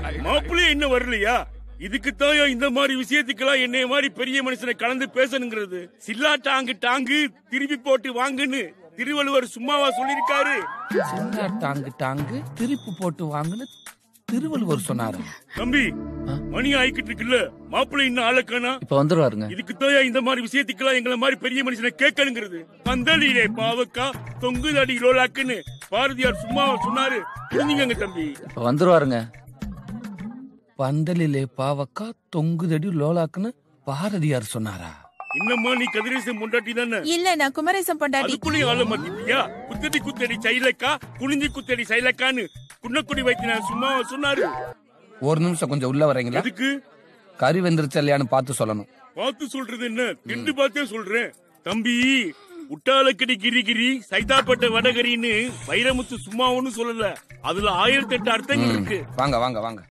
மாப்பிள்ளையே இன்னும் வரலையா இதுக்குத்தான் இந்த மாதிரி விஷயத்துக்கெல்லாம் என்னைய மாதிரி பெரிய மனுஷனை கலந்து பேசணுங்கிறது சில்லா டாங்கு டாங்கு திருப்பி போட்டு வாங்குன்னு திருவள்ளுவர் சும்மாவா சொல்லிருக்காரு சின்ன டாங்கு டாங்கு திருப்பி போட்டு வாங்குன்னு திருவள்ளுவர் சொன்னாரு தம்பி மணி ஆயிக்கிட்டு இருக்குல்ல மாப்பிள்ளை இன்னும் ஆளக்கானா இப்ப வந்துருவாருங்க இதுக்குத்தான் இந்த மாதிரி விஷயத்துக்கெல்லாம் எங்களை மாதிரி பெரிய மனுஷனை கேட்கணுங்கிறது பந்தலிலே பாவக்கா தொங்குதடி லோலாக்குன்னு பாரதியார் சும்மாவா சொன்னாரு புரிஞ்சுங்க தம்பி இப்ப வந்துருவாருங்க பந்தலிலே பாவக்கா தொங்குதடி லோலாக்குன்னு பாரதியார் சொன்னாரா இன்னம்மா நீ கதிரேசன் முண்டாட்டி தானே இல்ல நான் குமரேசன் பொண்டாட்டி அதுக்குள்ளேயும் ஆள மாத்திட்டியா குத்தடி குத்தடி சைலக்கா குனிஞ்சி குத்தடி சைலக்கான்னு குன்னக்குடி வைத்தினார் சும்மா சொன்னாரு ஒரு நிமிஷம் கொஞ்சம் உள்ள வரீங்களா அதுக்கு கறி வெந்துருச்சு இல்லையான்னு பார்த்து சொல்லணும் பார்த்து சொல்றது என்ன திண்டு பார்த்தே சொல்றேன் தம்பி உட்டாலக்கடி கிரி கிரி சைதாப்பட்ட வடகரின்னு வைரமுத்து சும்மா ஒண்ணும் சொல்லல அதுல ஆயிரத்தி எட்டு அர்த்தங்கள் இருக்கு வாங்க வாங்க வாங்க